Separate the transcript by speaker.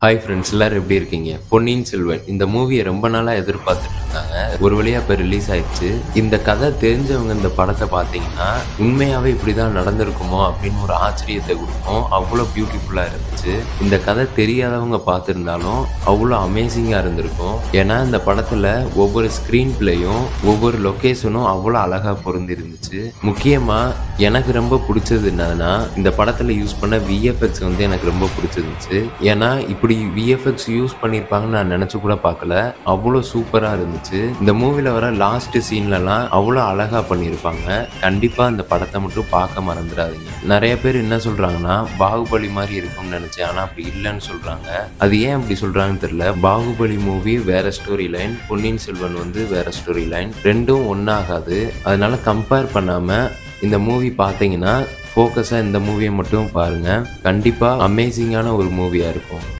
Speaker 1: hi friends எல்லாரும் எப்படி இருக்கீங்க பொன்னியின் செல்வன் இந்த மூவியை ரொம்ப நாளாக எதிர்பார்த்துட்டு இருந்தாங்க ஒரு வழியாக இப்போ ரிலீஸ் ஆயிடுச்சு இந்த கதை தெரிஞ்சவங்க இந்த படத்தை பார்த்தீங்கன்னா உண்மையாகவே இப்படி தான் நடந்திருக்குமோ அப்படின்னு ஒரு ஆச்சரியத்தை கொடுக்கும் அவ்வளோ பியூட்டிஃபுல்லாக இருந்துச்சு இந்த கதை தெரியாதவங்க பார்த்துருந்தாலும் அவ்வளோ அமேசிங்காக இருந்திருக்கும் ஏன்னா இந்த படத்தில் ஒவ்வொரு ஸ்க்ரீன் பிளேயும் ஒவ்வொரு லொக்கேஷனும் அவ்வளோ அழகாக பொருந்தி இருந்துச்சு முக்கியமாக எனக்கு ரொம்ப பிடிச்சது என்னதுன்னா இந்த படத்தில் யூஸ் பண்ண விஎஃப்எக்ஸ் வந்து எனக்கு ரொம்ப பிடிச்சிருந்துச்சு ஏன்னா இப்படி விஎஃப்எக்ஸ் யூஸ் பண்ணியிருப்பாங்கன்னு நான் நினச்சி கூட பார்க்கல அவ்வளோ சூப்பராக இருந்துச்சு இந்த மூவியில் வர லாஸ்ட் சீன்லலாம் அவ்வளோ அழகாக பண்ணியிருப்பாங்க கண்டிப்பாக இந்த படத்தை மட்டும் பார்க்க மறந்துடாதீங்க நிறைய பேர் என்ன சொல்கிறாங்கன்னா பாகுபலி மாதிரி இருக்கும்னு நினச்சேன் ஆனால் அப்படி இல்லைன்னு சொல்கிறாங்க அது ஏன் அப்படி சொல்கிறாங்கன்னு தெரியல பாகுபலி மூவி வேற ஸ்டோரி லைன் பொன்னியின் செல்வன் வந்து வேற ஸ்டோரி லைன் ரெண்டும் ஒன்றாகாது அதனால கம்பேர் பண்ணாமல் இந்த மூவி பார்த்தீங்கன்னா ஃபோக்கஸாக இந்த மூவியை மட்டும் பாருங்கள் கண்டிப்பாக அமேசிங்கான ஒரு மூவியாக இருக்கும்